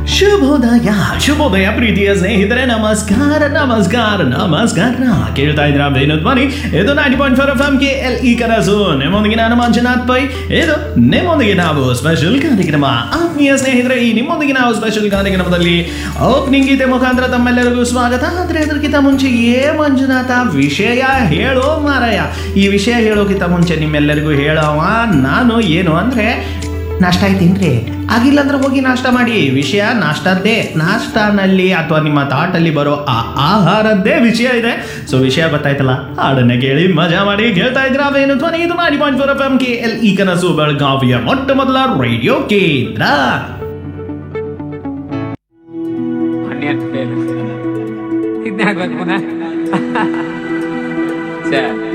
ಶುಭೋದಯ ಶುಭೋದಯ ಪ್ರೀತಿಯ ಸ್ನೇಹಿತರೆ ನಮಸ್ಕಾರ ನಮಸ್ಕಾರ ನಮಸ್ಕಾರ ಕೇಳ್ತಾ ಇದ್ರ ಬೇನು ಧ್ವನಿ ಇದು ninety point four F M K L E ಕನಸು ನಿಮ್ಮೊಂದಿಗೆ ನಾನು ಮಂಜುನಾಥ್ ಪೈ ಇದು ನಿಮ್ಮೊಂದಿಗೆ ನಾವು ಸ್ಪೆಷಲ್ ಕಾರ್ಯಕ್ರಮ ಆತ್ಮೀಯ ಸ್ನೇಹಿತರೆ ಈ ನಿಮ್ಮೊಂದಿಗೆ ನಾವು ಸ್ಪೆಷಲ್ ಕಾರ್ಯಕ್ರಮದಲ್ಲಿ ಓಪನಿಂಗ್ ಗೀತೆ ಮುಖಾಂತರ ತಮ್ಮೆಲ್ಲರಿಗೂ ಸ್ವಾಗತ ಆದ್ರೆ ಅದಕ್ಕಿಂತ ಮುಂಚೆ ಏ ಮಂಜುನಾಥ ವಿಷಯ ಹೇಳೋ ಮಾರಾಯ ಈ ವಿಷಯ ಹೇಳೋಕ್ಕಿಂತ ಮುಂಚೆ ನಿಮ್ಮೆಲ್ಲರಿಗೂ ಹೇಳೋವ ನಾನು ಏನು ಅಂದ್ರೆ ನಾಷ್ಟ ಆಯ್ತೇನ್ರಿ ಆಗಿಲ್ಲ ಅಂದ್ರೆ ಹೋಗಿ ನಾಷ್ಟ ಮಾಡಿ ವಿಷಯ ನಾಷ್ಟದ್ದೇ ನಾಷ್ಟಾನಲ್ಲಿ ಅಥವಾ ನಿಮ್ಮ ತಾಟಲ್ಲಿ ಬರೋ ಆ ಆಹಾರದ್ದೇ ವಿಷಯ ಇದೆ ಸೊ ವಿಷಯ ಗೊತ್ತಾಯ್ತಲ್ಲ ಹಾಡನ್ನ ಕೇಳಿ ಮಜಾ ಮಾಡಿ ಕೇಳ್ತಾ ಇದ್ರ ಅವೇನು ಧ್ವನಿ ಇದು ಮಾಡಿ point four F M K L E ಕನಸು ಬೆಳಗಾವಿಯ ಮೊಟ್ಟ ಮೊದಲ ರೇಡಿಯೋ ಕೇಂದ್ರ ಆನಿಯನ್ ಫೇಲ್ ಇದನ್ನೇ ಹಾಕ್ಬೇಕು ಪುನಃ ಛೇ